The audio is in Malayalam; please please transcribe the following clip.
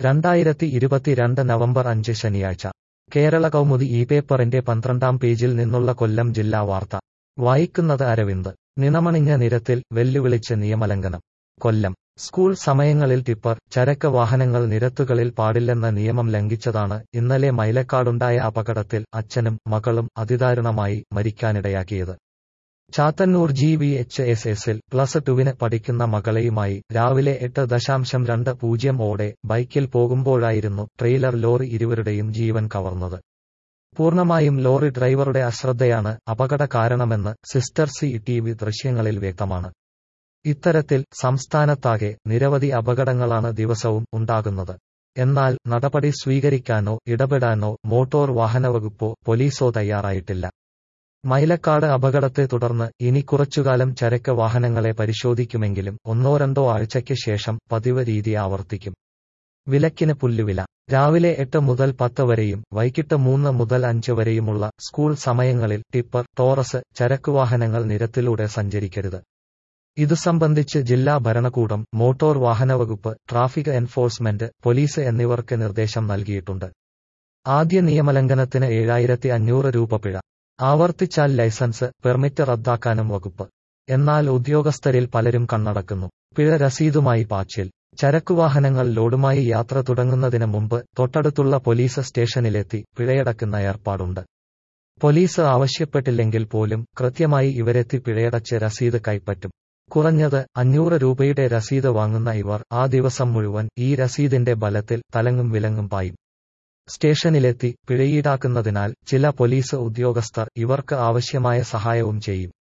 രണ്ടായിരത്തി ഇരുപത്തിരണ്ട് നവംബർ അഞ്ച് ശനിയാഴ്ച കേരള കൗമുദി ഈ പേപ്പറിന്റെ പന്ത്രണ്ടാം പേജിൽ നിന്നുള്ള കൊല്ലം ജില്ലാ വാർത്ത വായിക്കുന്നത് അരവിന്ദ് നിണമണിഞ്ഞ നിരത്തിൽ വെല്ലുവിളിച്ച് നിയമലംഘനം കൊല്ലം സ്കൂൾ സമയങ്ങളിൽ ടിപ്പർ ചരക്ക് വാഹനങ്ങൾ നിരത്തുകളിൽ പാടില്ലെന്ന നിയമം ലംഘിച്ചതാണ് ഇന്നലെ മൈലക്കാടുണ്ടായ അപകടത്തിൽ അച്ഛനും മകളും അതിദാരുണമായി മരിക്കാനിടയാക്കിയത് Chathannoor G V H S എസിൽ പ്ലസ് ടുവിന് പഠിക്കുന്ന മകളെയുമായി രാവിലെ എട്ട് ദശാംശം രണ്ട് പൂജ്യം ഓടെ ബൈക്കിൽ പോകുമ്പോഴായിരുന്നു ട്രെയിലർ ലോറി ഇരുവരുടെയും ജീവൻ കവർന്നത് പൂർണ്ണമായും ലോറി ഡ്രൈവറുടെ അശ്രദ്ധയാണ് അപകട കാരണമെന്ന് സിസ്റ്റർ സി ടി വി ദൃശ്യങ്ങളിൽ വ്യക്തമാണ് ഇത്തരത്തിൽ സംസ്ഥാനത്താകെ നിരവധി അപകടങ്ങളാണ് ദിവസവും ഉണ്ടാകുന്നത് എന്നാൽ നടപടി സ്വീകരിക്കാനോ ഇടപെടാനോ മോട്ടോർ വാഹനവകുപ്പോ പോലീസോ തയ്യാറായിട്ടില്ല മൈലക്കാട് അപകടത്തെ തുടർന്ന് ഇനി കുറച്ചുകാലം ചരക്ക് വാഹനങ്ങളെ പരിശോധിക്കുമെങ്കിലും ഒന്നോ രണ്ടോ ആഴ്ചയ്ക്ക് ശേഷം പതിവ് രീതി ആവർത്തിക്കും വിലക്കിന് പുല്ലുവില രാവിലെ എട്ട് മുതൽ പത്ത് വരെയും വൈകിട്ട് മൂന്ന് മുതൽ അഞ്ച് വരെയുമുള്ള സ്കൂൾ സമയങ്ങളിൽ ടിപ്പർ ടോറസ് ചരക്കുവാഹനങ്ങൾ നിരത്തിലൂടെ സഞ്ചരിക്കരുത് ഇതു സംബന്ധിച്ച് ജില്ലാ ഭരണകൂടം മോട്ടോർ വാഹനവകുപ്പ് ട്രാഫിക് എൻഫോഴ്സ്മെന്റ് പോലീസ് എന്നിവർക്ക് നിർദ്ദേശം നൽകിയിട്ടുണ്ട് ആദ്യ നിയമലംഘനത്തിന് ഏഴായിരത്തി അഞ്ഞൂറ് രൂപ പിഴ ആവർത്തിച്ചാൽ ലൈസൻസ് പെർമിറ്റ് റദ്ദാക്കാനും വകുപ്പ് എന്നാൽ ഉദ്യോഗസ്ഥരിൽ പലരും കണ്ണടക്കുന്നു പിഴ രസീതുമായി പാച്ചിൽ ചരക്കുവാഹനങ്ങൾ ലോഡുമായി യാത്ര തുടങ്ങുന്നതിന് മുമ്പ് തൊട്ടടുത്തുള്ള പോലീസ് സ്റ്റേഷനിലെത്തി പിഴയടക്കുന്ന ഏർപ്പാടുണ്ട് പോലീസ് ആവശ്യപ്പെട്ടില്ലെങ്കിൽ പോലും കൃത്യമായി ഇവരെത്തി പിഴയടച്ച് രസീത് കൈപ്പറ്റും കുറഞ്ഞത് അഞ്ഞൂറ് രൂപയുടെ രസീത് വാങ്ങുന്ന ഇവർ ആ ദിവസം മുഴുവൻ ഈ രസീതിന്റെ ബലത്തിൽ തലങ്ങും വിലങ്ങും പായും സ്റ്റേഷനിലെത്തി പിഴയീടാക്കുന്നതിനാൽ ചില പോലീസ് ഉദ്യോഗസ്ഥർ ഇവർക്ക് ആവശ്യമായ സഹായവും ചെയ്യും